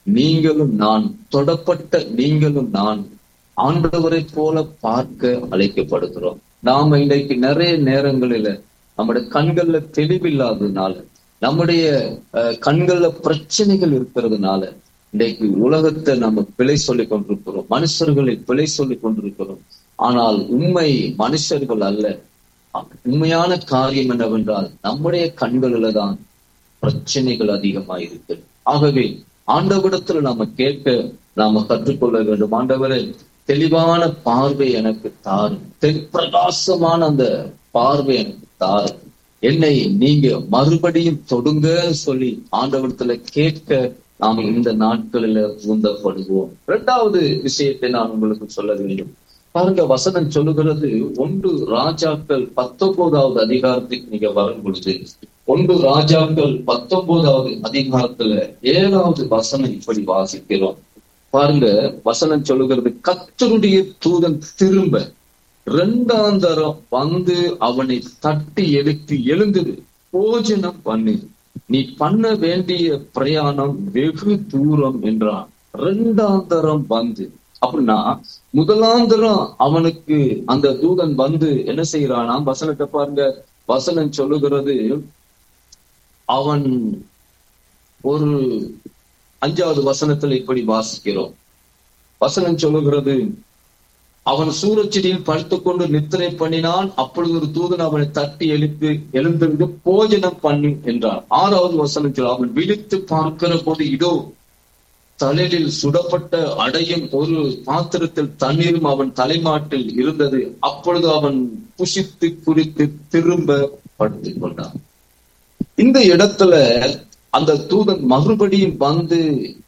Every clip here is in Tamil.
நீங்களும் நான் தொடப்பட்ட நீங்களும் நான் ஆண்டவரை போல பார்க்க அழைக்கப்படுகிறோம் நாம இன்றைக்கு நிறைய நேரங்களில நம்முடைய கண்கள்ல தெளிவில்லாததுனால நம்முடைய அஹ், கண்கள்ல பிரச்சனைகள் இருக்கிறதுனால இன்றைக்கு உலகத்தை நம்ம பிழை சொல்லிக் கொண்டிருக்கிறோம் மனுஷர்களை பிழை சொல்லிக் கொண்டிருக்கிறோம் ஆனால் உண்மை மனுஷர்கள் அல்ல உண்மையான காரியம் என்னவென்றால் நம்முடைய கண்களில தான் பிரச்சனைகள் அதிகமாக இருக்கு ஆகவே ஆண்டவரிடத்துல நாம கேட்க நாம கற்றுக்கொள்ள வேண்டும் ஆண்டவரே தெளிவான பார்வை எனக்கு தாரும் தென் பிரகாசமான அந்த பார்வை எனக்கு தாரும் என்னை நீங்க மறுபடியும் தொடுங்க சொல்லி ஆண்டவரத்துல கேட்க நாம் இந்த நாட்களில உந்தப்படுவோம் இரண்டாவது விஷயத்தை நான் உங்களுக்கு சொல்ல வேண்டும் பாருங்க வசனம் சொல்லுகிறது ஒன்று ராஜாக்கள் பத்தொன்பதாவது அதிகாரத்துக்கு நீங்க வரும் பொழுது ஒன்று ராஜாக்கள் பத்தொன்பதாவது அதிகாரத்துல ஏழாவது வசனம் இப்படி வாசிக்கிறோம் பாருங்க வசனம் சொல்லுகிறது கத்தருடைய தூதன் திரும்ப இரண்டாம் தரம் வந்து அவனை தட்டி எழுப்பி எழுந்தது போஜனம் பண்ணு நீ பண்ண வேண்டிய பிரயாணம் வெகு தூரம் என்றான் இரண்டாம் தரம் வந்து அப்படின்னா முதலாம் தரம் அவனுக்கு அந்த தூதன் வந்து என்ன செய்யறானா வசனத்தை பாருங்க வசனம் சொல்லுகிறது அவன் ஒரு அஞ்சாவது வசனத்துல இப்படி வாசிக்கிறோம் வசனம் சொல்லுகிறது அவன் சூரச்செடியில் படுத்துக்கொண்டு நித்திரை பண்ணினான் அப்பொழுது ஒரு தூதன் அவனை தட்டி எழுப்பி எழுந்திருந்து போஜனம் பண்ணு என்றான் ஆறாவது வசனம் சொல்ல அவன் விழித்து பார்க்கிற போது இதோ தலையில் சுடப்பட்ட அடையும் ஒரு பாத்திரத்தில் தண்ணீரும் அவன் தலைமாட்டில் இருந்தது அப்பொழுது அவன் புசித்து குறித்து திரும்ப படுத்துக் கொண்டான் இந்த இடத்துல அந்த தூதன் மறுபடியும் வந்து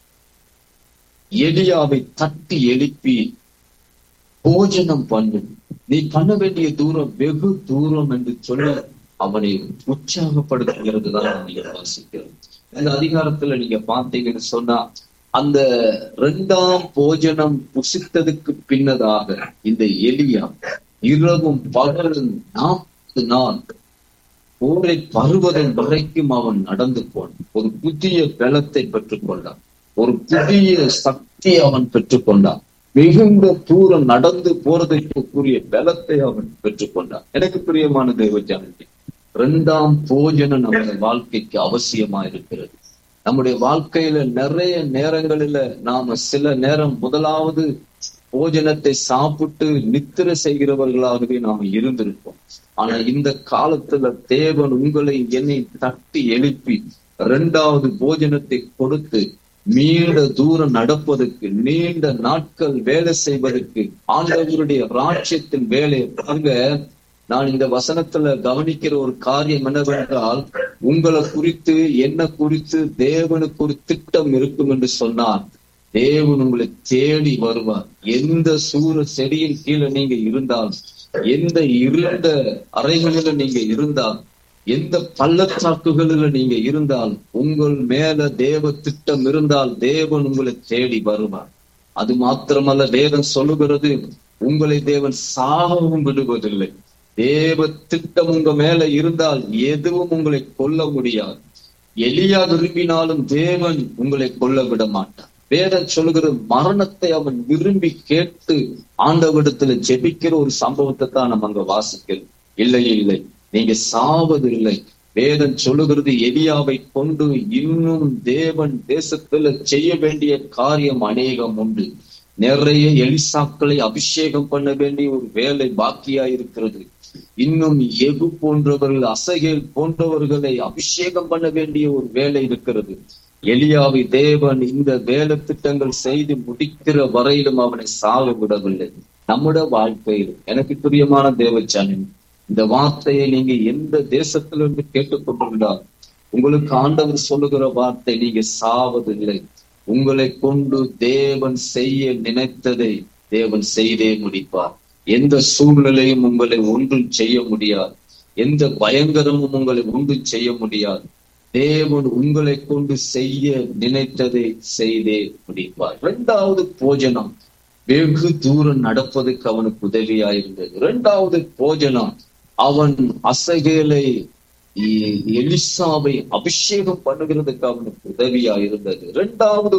எலியாவை தட்டி எழுப்பி போஜனம் பண்ணு நீ பண்ண வேண்டிய தூரம் வெகு தூரம் என்று சொல்லி அவனை உற்சாகப்படுத்துகிறது தான் நீங்க வாசிக்கிறோம் இந்த அதிகாரத்துல நீங்க பார்த்தீங்கன்னு சொன்னா அந்த இரண்டாம் போஜனம் புசித்ததுக்கு பின்னதாக இந்த எலியா இரவும் பகலும் நாற்பது நாள் போரை பருவதம் வரைக்கும் அவன் நடந்து போனான் ஒரு புதிய பலத்தை பெற்றுக்கொண்டான் ஒரு புதிய சக்தி அவன் பெற்றுக்கொண்டான் மிகுந்த தூரம் நடந்து போறதற்குரிய பலத்தை அவன் பெற்றுக்கொண்டான் எனக்கு பிரியமான தெய்வ ஜனதி இரண்டாம் போஜனம் நம்முடைய வாழ்க்கைக்கு அவசியமா இருக்கிறது நம்முடைய வாழ்க்கையில நிறைய நேரங்களில நாம சில நேரம் முதலாவது போஜனத்தை சாப்பிட்டு நித்திர செய்கிறவர்களாகவே நாம இருந்திருப்போம் ஆனா இந்த காலத்துல தேவன் உங்களை என்னை தட்டி எழுப்பி இரண்டாவது போஜனத்தை கொடுத்து நீண்ட தூரம் நடப்பதற்கு நீண்ட நாட்கள் வேலை செய்வதற்கு ஆண்டவருடைய ராட்சியத்தின் வேலை பாருங்க நான் இந்த வசனத்துல கவனிக்கிற ஒரு காரியம் என்னவென்றால் உங்களை குறித்து என்ன குறித்து தேவனுக்கு ஒரு திட்டம் இருக்கும் என்று சொன்னார் தேவன் உங்களை தேடி வருவார் எந்த சூர செடியின் கீழே நீங்க இருந்தால் எந்த இருண்ட அறைகளில நீங்க இருந்தால் எந்த பள்ளத்தாக்குகளில நீங்க இருந்தால் உங்கள் மேல தேவ திட்டம் இருந்தால் தேவன் உங்களை தேடி வருவார் அது மாத்திரமல்ல வேதம் சொல்லுகிறது உங்களை தேவன் சாகவும் விடுவதில்லை தேவ திட்டம் உங்க மேல இருந்தால் எதுவும் உங்களை கொல்ல முடியாது எலியா விரும்பினாலும் தேவன் உங்களை கொல்ல விட மாட்டார் வேதம் சொல்லுகிற மரணத்தை அவன் விரும்பி கேட்டு ஆண்டவரிடத்துல ஜெபிக்கிற ஒரு சம்பவத்தை தான் நம்ம அங்க வாசிக்கிறோம் இல்லை இல்லை நீங்க சாவது இல்லை வேதம் சொல்லுகிறது எலியாவை கொண்டு இன்னும் தேவன் தேசத்துல செய்ய வேண்டிய காரியம் அநேகம் உண்டு நிறைய எலிசாக்களை அபிஷேகம் பண்ண வேண்டிய ஒரு வேலை பாக்கியா இருக்கிறது இன்னும் எகு போன்றவர்கள் அசகேல் போன்றவர்களை அபிஷேகம் பண்ண வேண்டிய ஒரு வேலை இருக்கிறது எலியாவை தேவன் இந்த வேலை திட்டங்கள் செய்து முடிக்கிற வரையிலும் அவனை சாக விடவில்லை நம்முடைய வாழ்க்கையில் எனக்கு பிரியமான தேவச்சானன் இந்த வார்த்தையை நீங்க எந்த தேசத்திலிருந்து கேட்டுக்கொண்டிருந்தால் உங்களுக்கு ஆண்டவர் சொல்லுகிற வார்த்தை நீங்க சாவதில்லை உங்களை கொண்டு தேவன் செய்ய நினைத்ததை தேவன் செய்தே முடிப்பார் எந்த சூழ்நிலையும் உங்களை ஒன்றும் செய்ய முடியாது எந்த பயங்கரமும் உங்களை ஒன்றும் செய்ய முடியாது தேவன் உங்களை கொண்டு செய்ய நினைத்ததை செய்தே முடிப்பார் இரண்டாவது போஜனம் வெகு தூரம் நடப்பதற்கு அவனுக்கு உதவியா இருந்தது இரண்டாவது போஜனம் அவன் அசகேலை எலிசாவை அபிஷேகம் பண்ணுகிறதுக்கு அவனுக்கு உதவியா இருந்தது இரண்டாவது